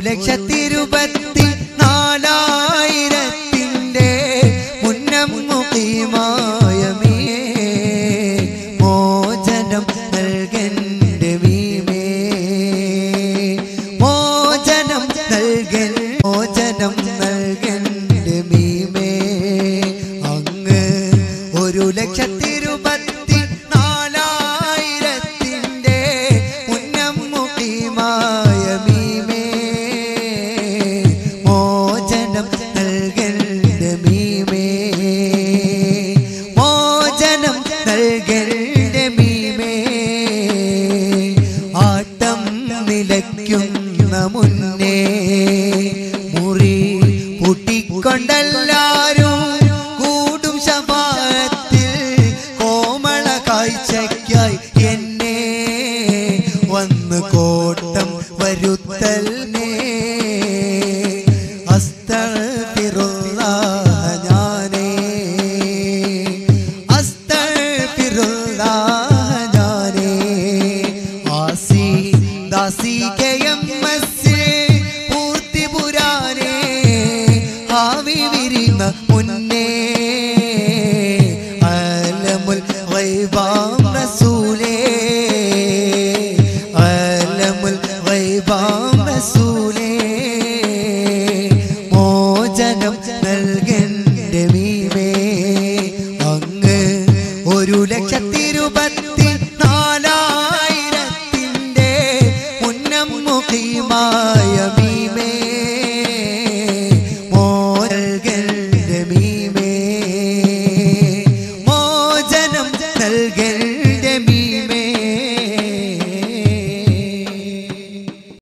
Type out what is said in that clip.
ലക്ഷത്തിരുപത്തി നാലായിരത്തിൻ്റെ മുന്നം മുഖീമായ മീയേ മോചനം നൽകന്റെ മീമേ മോചനം നൽകൻ മോചനം നൽകന്റെ മീമേ അങ്ങ് ഒരു ലക്ഷത്തിരുപത്തി നാലായിരത്തിൻ്റെ ഉന്നം മുഖീമായ മീമേ മോചനം നൽകന്റെ മീമേ മോചനം നൽകന്റെ മീമേ ആട്ടം നിലയ്ക്കുന്ന മുന്നേ മുറി പൂട്ടിക്കൊണ്ടെല്ലാരും കൂടും ശപാത്തിൽ കോമള കാഴ്ചയ്ക്കായി എന്നെ വന്ന് കോട്ടം വരുത്തൽ നേ